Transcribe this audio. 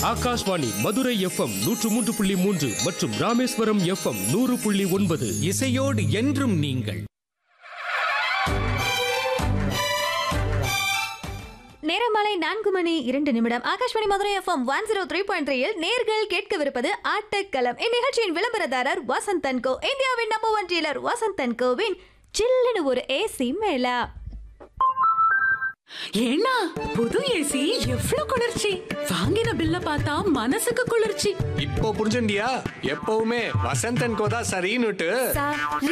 Akashvani Madurai FM நூற்று மூன்று புள்ளி மூன்று மற்றும் ராமேஸ்வரம் எஃப்எம் நூறு புள்ளி ஒன்பது இசையோடு என்றும் நீங்கள் நேரமாலை நான்கு மணி இரண்டு நிமிடம் Akashvani Madurai FM one zero three point த்ரீயில் நேர்கள் கேட்கவிருப்பது ஆட்டக்களம் இந்நிகழ்ச்சியின் விளம்பரதாரர் வசந்தன் கோ இந்தியாவின் நம்பர் ஒன் டீலர் வசந்தன் கோவின் சில்லுன்னு ஒரு ஏசி மேளா ஏன்னா புது ஏசி எவ்வளவு குளிர்ச்சி வாங்கின பில்ல பார்த்தா மனசுக்கு குளிர்ச்சி இப்போ புரிஞ்சுண்டியா எப்பவுமே வசந்தன் கோதா சரின்னுட்டு சார்